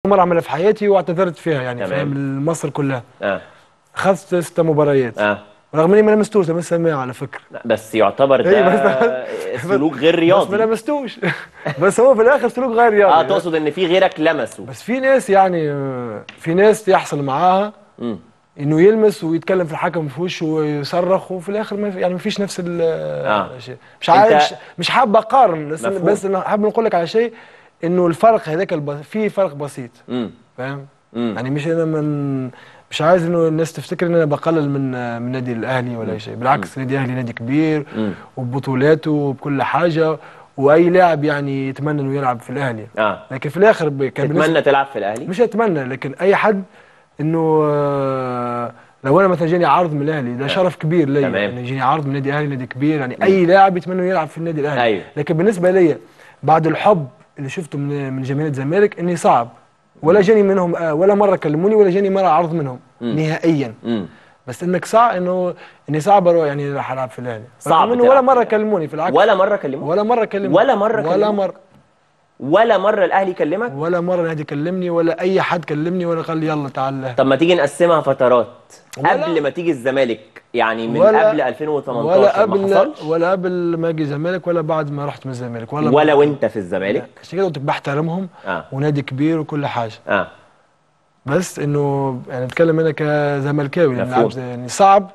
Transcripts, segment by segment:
مره اعملها في حياتي واعتذرت فيها يعني تمام. فاهم لمصر كلها اه اخذت ست مباريات اه رغم اني ما لمستوش لمسها معاه على فكره لا، بس يعتبر إيه، ده سلوك غير بس ما رياضي لمستوش بس هو في الاخر سلوك غير رياضي اه تقصد ان في غيرك لمسه بس في ناس يعني آه، في ناس يحصل معاها مم. انه يلمس ويتكلم في الحكم في وشه ويصرخ وفي الاخر ما في يعني ما فيش نفس ال آه. الشيء مش عارف أنت- مش, مش حابب اقارن بس مفهوم. بس أنا حابب نقول لك على شيء انه الفرق هذاك الب... في فرق بسيط مم. فاهم مم. يعني مش انا من مش عايز انه الناس تفتكر ان انا بقلل من من النادي الاهلي ولا اي شيء بالعكس النادي الاهلي نادي كبير مم. وببطولاته وبكل حاجه واي لاعب يعني يتمنى انه يلعب في الاهلي اه لكن في الاخر ب- كان بالنسبة- تتمنى تلعب في الاهلي مش اتمنى لكن اي حد انه آه، لو انا مثلا جاني عرض من الاهلي ده شرف كبير ليا تمام. يعني يجيني عرض من النادي الاهلي نادي كبير يعني اي لاعب يتمنى يلعب في النادي الاهلي أيوة. لكن بالنسبه ليا بعد الحب اللي شفته من من جماهير الزمالك اني صعب ولا جاني منهم آه، ولا مره كلموني ولا جاني مره عرض منهم نهائيا مم. بس انك صعب انه اني صعب اروح يعني راح العب في الاهلي صعب رغم إنه تلعب ولا في مره الأهلي. كلموني في العكس ولا مره كلموك ولا مره كلموني ولا مرة ولا كلموك؟ مره ولا مره الاهلي كلمك ولا مره نادي كلمني ولا اي حد كلمني ولا قال لي يلا تعال طب ما تيجي نقسمها فترات ولا- قبل ما تيجي الزمالك يعني من ولا- قبل 2018 ولا ما قبل حصلش ولا قبل ما اجي الزمالك ولا بعد ما رحت من الزمالك ولا ولا وانت في الزمالك عشان كده قلت لك بحترمهم اه ونادي كبير وكل حاجه اه بس انه يعني اتكلم انا كزملكاوي يعني مفهوم. لعبت- يعني صعب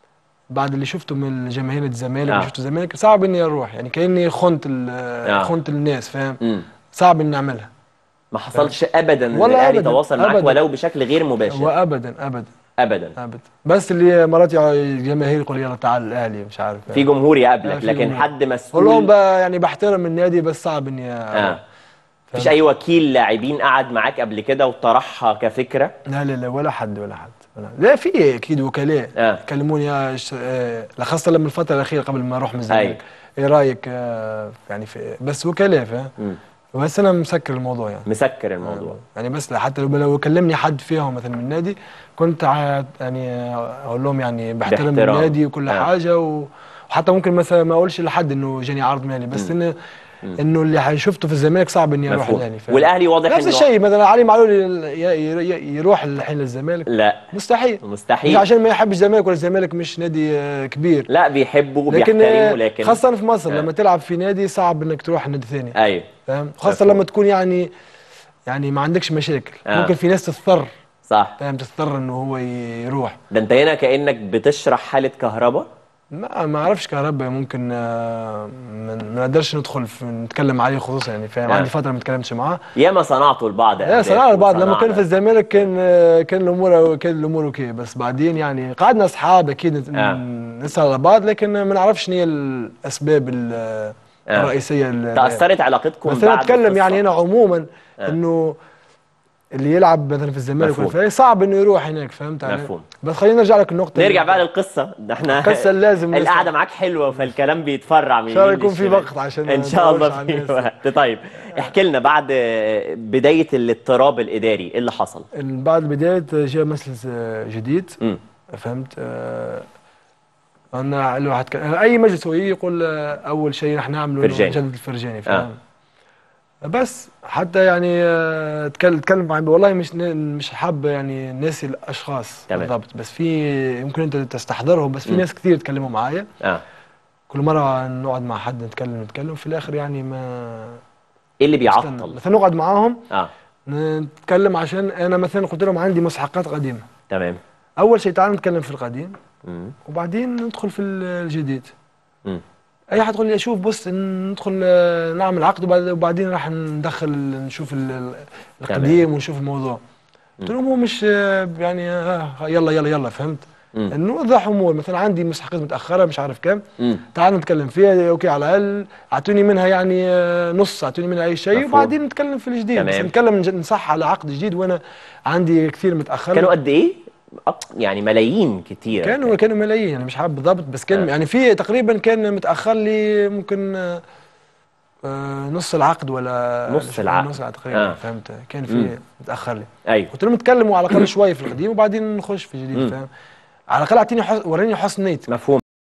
بعد اللي شفته من جماهير الزمالك آه. اللي شفته الزمالك صعب اني اروح يعني كاني خنت ال- آه. خنت الناس فاهم امم صعب اني اعملها ما حصلش ابدا ان ولا الاهلي أبداً، تواصل معاك أبداً. ولو بشكل غير مباشر وابدا ابدا ابدا ابدا بس اللي مرات الجماهير يقول يلا تعال الاهلي مش عارف في جمهور آه، يقابلك في لكن جمهور. حد قول لهم مسؤول بقى يعني بحترم النادي بس صعب اني اه أروح. مفيش اي وكيل لاعبين قعد معاك قبل كده وطرحها كفكره لا لا لا ولا حد ولا حد ولا لا في اكيد وكلاء آه. كلموني يا ش... آه خاصه لما الفتره الاخيره قبل ما اروح من أيوة. الزمالك ايه رايك آه يعني في بس وكلاء فاهم مم. بس انا مسكر الموضوع يعني مسكر الموضوع يعني بس حتى لو لو كلمني حد فيهم مثلا من النادي كنت ع- يعني اقول لهم يعني بحترم باحترام. النادي وكل آه. حاجه و... وحتى ممكن مثلا ما اقولش لحد انه جاني عرض مالي بس انه انه اللي شفته في الزمالك صعب اني اروح مفهوم الاهلي فاهم؟ والاهلي واضح نفس انه الشيء مثلا علي معلول ي- ي- ي- يروح الحين للزمالك لا مستحيل مش مستحيل عشان ما يحبش الزمالك ولا الزمالك مش نادي آه، كبير لا بيحبوا لكن وبيحترموا آه، لكن خاصة في مصر آه. لما تلعب في نادي صعب انك تروح نادي ثاني ايوه فاهم خاصة مفهوم. لما تكون يعني يعني ما عندكش مشاكل آه. ممكن في ناس تضطر صح فاهم تضطر انه هو يروح ده انت هنا كانك بتشرح حاله كهرباء ما ما اعرفش كهرباء ممكن آه، ما ما نقدرش ندخل في نتكلم عليه خصوصا يعني فاهم آه. عندي فترة ما اتكلمتش معاه ياما صنعتوا البعض يا أهداف صراحة البعض لما كان وصنعنا. في الزمالك كان آه، كان الامور كان الامور اوكي بس بعدين يعني قعدنا اصحاب اكيد نت- آه. نسال على بعض لكن ما نعرفش شنو هي الاسباب ال- آه. الرئيسيه اللي- تاثرت علاقتكم بس انا بعد اتكلم القصة؟ يعني هنا عموما آه. انه اللي يلعب مثلا في الزمالك مفهوم. ولا في الأهلي صعب انه يروح هناك فهمت علي؟ مفهوم. بس خلينا نرجع لك النقطه نرجع اللي- بقى للقصه ده احنا القصة لازم نسمع. القعده معاك حلوه فالكلام بيتفرع من إن شاء الله يمين يكون في للشمال. وقت عشان ان ما شاء الله نطولش على في الناس. وقت طيب احكي لنا بعد بدايه الاضطراب الاداري ايه اللي حصل بعد بدايه جاء مجلس آه، جديد امم فهمت آه، انا الواحد كان اي مجلس هو يجي يقول آه، اول شيء رح نعمله إنه فرجاني. نجدد الفرجاني فاهم بس حتى يعني آه، اتكلم اتكلم معي والله مش ن- مش حاب يعني ناسي الاشخاص تمام. بالضبط بس في يمكن انت تستحضرهم بس في مم. ناس كثير تكلموا معايا اه كل مره نقعد مع حد نتكلم نتكلم في الاخر يعني ما ايه اللي استنى. بيعطل مثلا نقعد معاهم اه نتكلم عشان انا مثلا قلت لهم عندي مسحقات قديمه تمام اول شيء تعال نتكلم في القديم مم. وبعدين ندخل في الجديد مم. اي حد يقول لي شوف بص ندخل آه، نعمل عقد وبعد- وبعدين راح ندخل نشوف ال- ال- القديم ونشوف الموضوع قلت لهم هو مش آه، يعني آه، يلا يلا يلا فهمت مم. نوضح امور مثلا عندي مسحقات متاخره مش عارف كام مم. تعال نتكلم فيها اوكي على الاقل اعطوني منها يعني آه، نص اعطوني منها اي شيء مفهوم. وبعدين نتكلم في الجديد بس تمام. نتكلم نج- نصح على عقد جديد وانا عندي كثير متاخر كانوا قد ايه أك- يعني ملايين كتير كانوا كانوا ملايين يعني مش عارف بالضبط بس كان آه. يعني في تقريبا كان متاخر لي ممكن آه، آه، نص العقد ولا نص مش- العقد. نص العقد تقريبا آه. فهمت كان مم. في متاخر لي ايوه قلت لهم اتكلموا على الاقل شويه في القديم وبعدين نخش في مم. الجديد فاهم على الاقل اعطيني حس... وريني حسن نيتك مفهوم